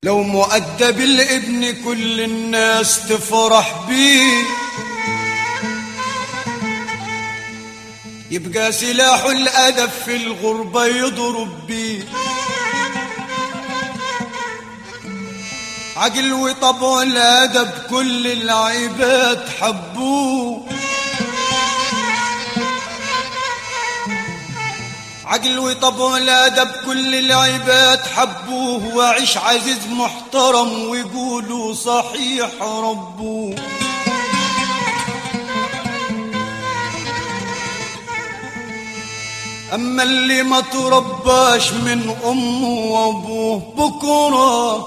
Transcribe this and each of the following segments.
لو مؤدب الابن كل الناس تفرح بيه يبقى سلاح الأدب في الغربة يضرب بيه عقل وطبع الأدب كل العباد حبوه عقل وطبع الأدب كل العباد حبوه وعيش عزيز محترم ويقولوا صحيح ربوه أما اللي ما ترباش من أمه وأبوه بكرة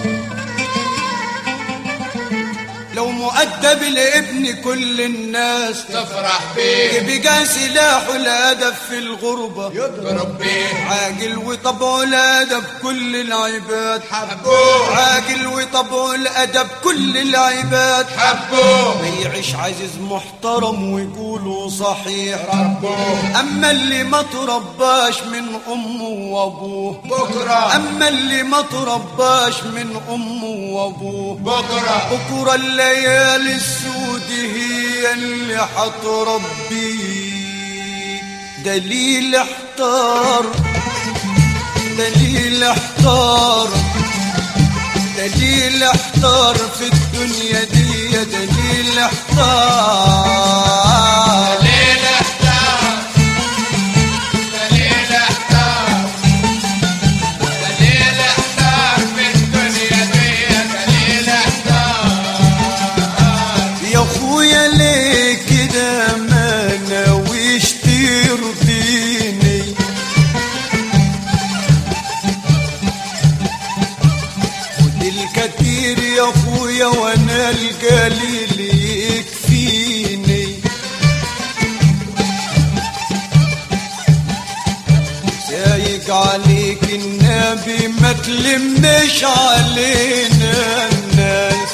لو مؤدب الابن كل الناس تفرح بيه بقى سلاح الأدب في الغربة يضرب بيه عاقل وطبعه الأدب كل العباد حبوه عاقل وطبعه الأدب كل العباد حبوه بيعيش عزيز محترم ويقولوا صحيح ربوه أما اللي ما ترباش من أمه وأبوه بكرة أما اللي ما ترباش من أمه وأبوه بكرة بكرة الليالي السود هي اللي حتربي دليل احتار دليل احتار دليل احتار في الدنيا دي دليل احتار دليل احتار دليل احتار دليل احتار في الدنيا دي دليل احتار يا اخويا ليه كده ما ناويش ترضيني خد الكتير يا اخويا وانا القليل يكفيني سايق عليك النبي ما تلمش علينا الناس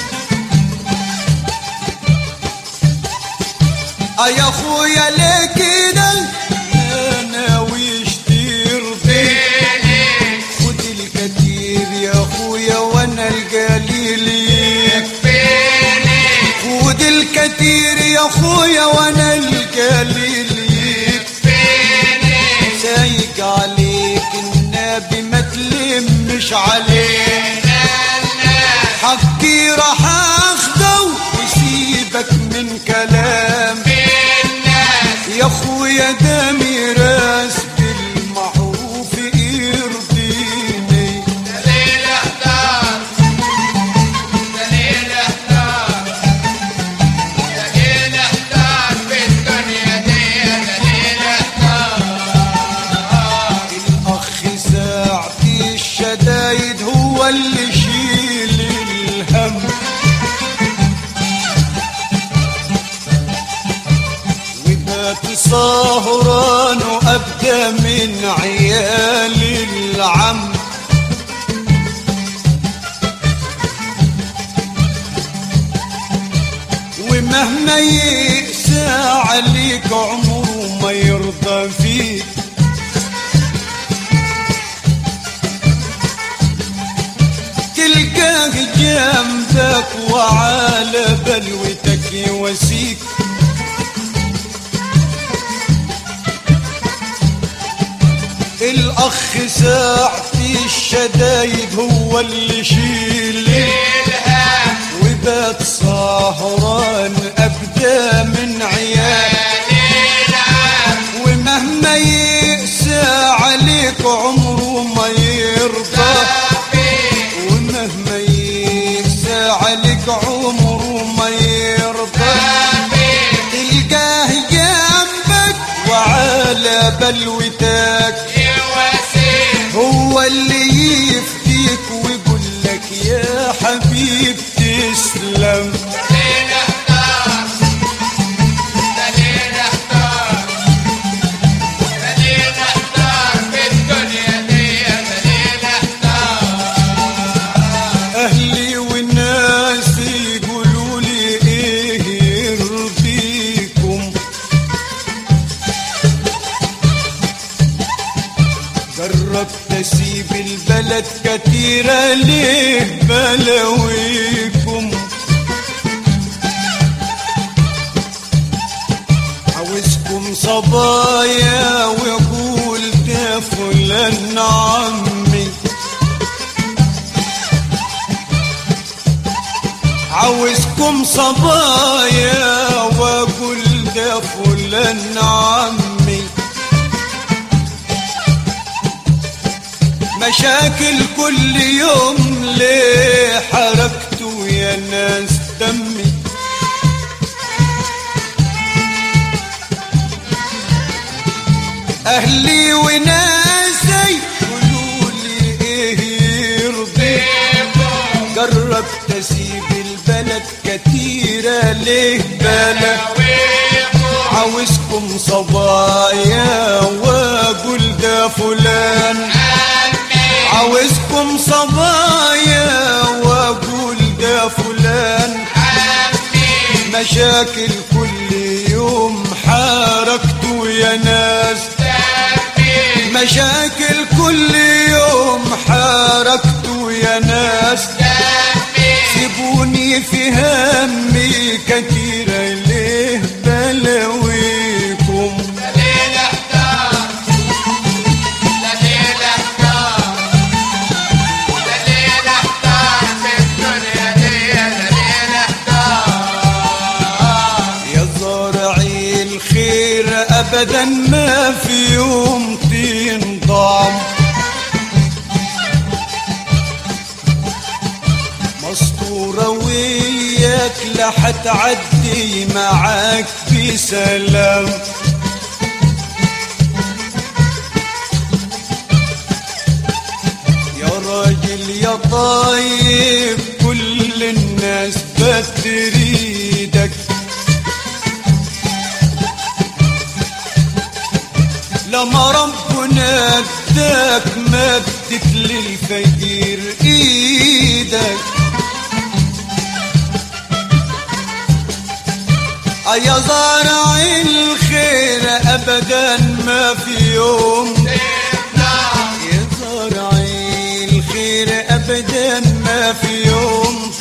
آه يا اخويا ليه كده انا ويش ترضي خد الكتير يا اخويا وانا القليل يكفيني خد الكتير يا اخويا وانا القليل يكفيني سايق عليك النبي ما تلمش عليه الناس حقي راح اخده وسيبك من كلام الناس يا اخويا ده ميراث بالمعروف يرضيني دليل احتار دليل احتار دليل احتار في الدنيا دي دليل احتار الاخ ساعتي الشدايد هو اللي يشيل الهم وبات سهران وابدا من عيال العم ومهما يقسى عليك عمره ما يرضى فيك تلقاه جنبك وعلى بلوتك يواسيك الأخ ساعتي الشدايد هو اللي يشيل الهم وبات سهران أبدا من عيال العم ومهما يقسى عليك عمره ما يرضى ومهما يقسى عليك عمره ما يرضى تلقاه جنبك وعلى بلوتك هو اللي يفديك ويقول لك يا حبيب تسلم جربت اسيب البلد كتيرة ليه بلاويكم عاوزكم صبايا ويقول ده فلان عمي عاوزكم صبايا واقول ده فلان عمي مشاكل كل يوم ليه حركته يا ناس دمي اهلي وناسي قولولي ايه يرضي جربت اسيب البلد كتيرة ليه بلا عاوزكم صبايا واقول ده فلان عاوزكم صبايا واقول ده فلان مشاكل كل يوم حاركته يا ناس مشاكل كل يوم حاركته يا ناس سيبوني في همي كتيرة ليه بلاويكم يا زارعي الخير ابدا ما في يوم تنضام مسطورة وياك لا حتعدي معاك بسلام يا راجل يا طيب كل الناس بتريدك لما ربنا اداك مدت للفقير ايدك يا زارع الخير ابدا ما في يوم يا زارع الخير ابدا ما في يوم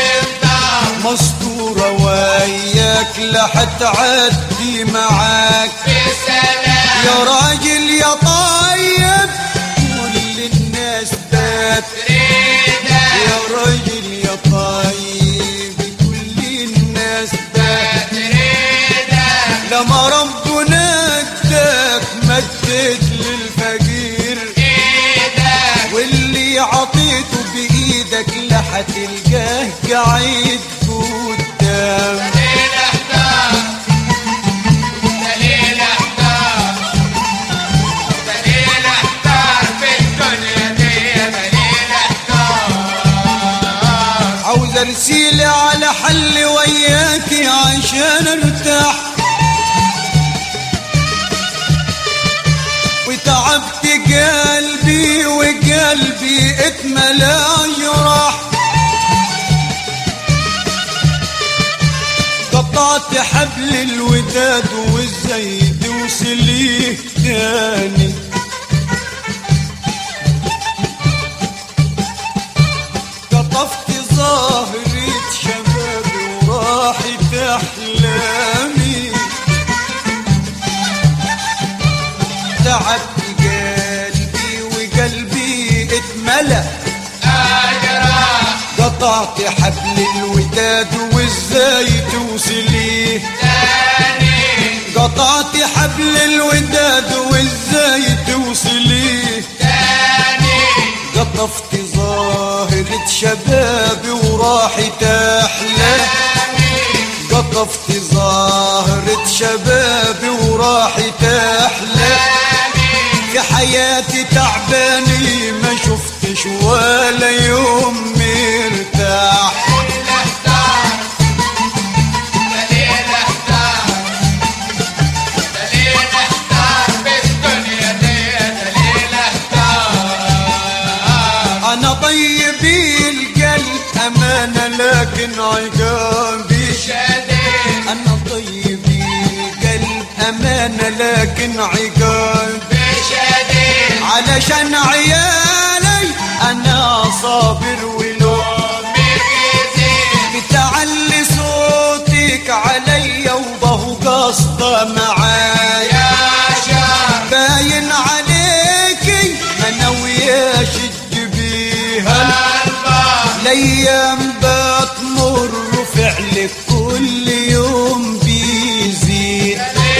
مسطورة وياك لا حتعدي معاك يا راجل يا طيب كل الناس بات يا راجل يا طيب كل الناس بات لما ربنا اداك مدد للفقير واللي عطيته بايدك لا حتلقاه قاعد قدام عاوز ارسيلي على حل وياكي عشان ارتاح وتعبت قلبي وقلبي اتملى جراح قطعت حبل الوداد وازاي توصليه تاني قطفت ظاهرة شبابي وراحت أحلامي تعبت قلبي وقلبي اتملى قطعت حبل الوداد وازاي توصليه قطعت حبل الوداد وازاي توصليه قطفت ظاهرة شبابي وراحت أحلى قطفت ظاهرة شبابي وراحت أحلى في حياتي تعباني ما شفتش ولا يوم مرتاح أنا طيبي القلب أمانة لكن عقابي أنا طيبي القلب أمانة لكن عقابي علشان عيالي انا صابر ولو بتعلي صوتك عليا وبهو قصده معايا باين عليكي انا وياش تجيبيها الايام بتمر وفعلك كل يوم بيزيد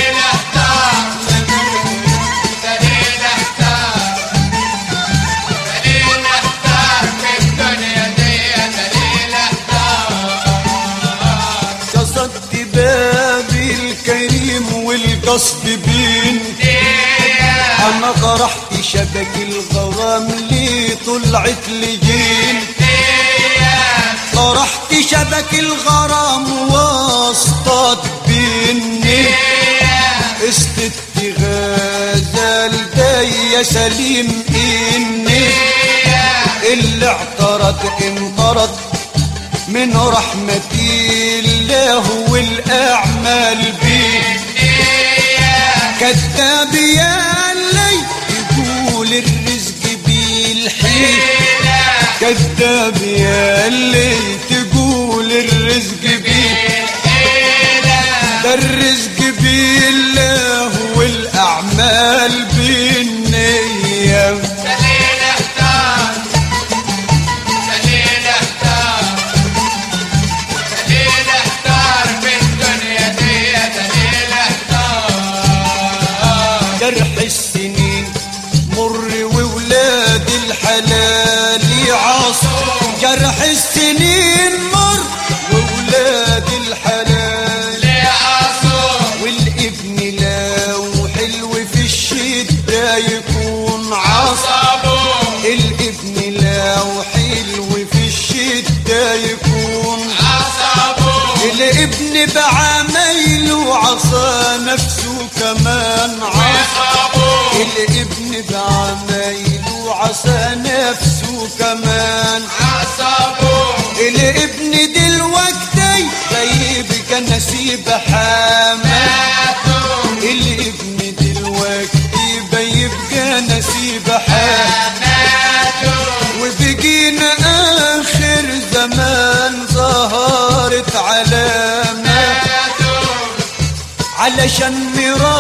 قصدت بابي الكريم والقصد بين انا طرحت شبك الغرام ليه طلعت لجين طرحت شبك الغرام واسطات بيني استت غزال يا سليم اني اللي اعترض انطرد من رحمتي الله والاعمال بيه كذاب يا اللي يقول الرزق بالحيل كذاب يا اللي تقول الرزق بيه ده الرزق بالله والاعمال بالنيه جرح السنين مر وولاد الحلال يعصر جرح السنين مر وولاد الحلال والابن لو حلو في الشدة يكون عصر الابن لو حلو في الشدة يكون الابن بعمايله عصى نفسه كمان عصى الابن بعمايله عصى نفسه كمان الابن دلوقتي غيب كان نسيب حامل الابن دلوقتي بيبقى نسيب حامل وبقينا اخر زمان ظهرت علامة علشان ميراث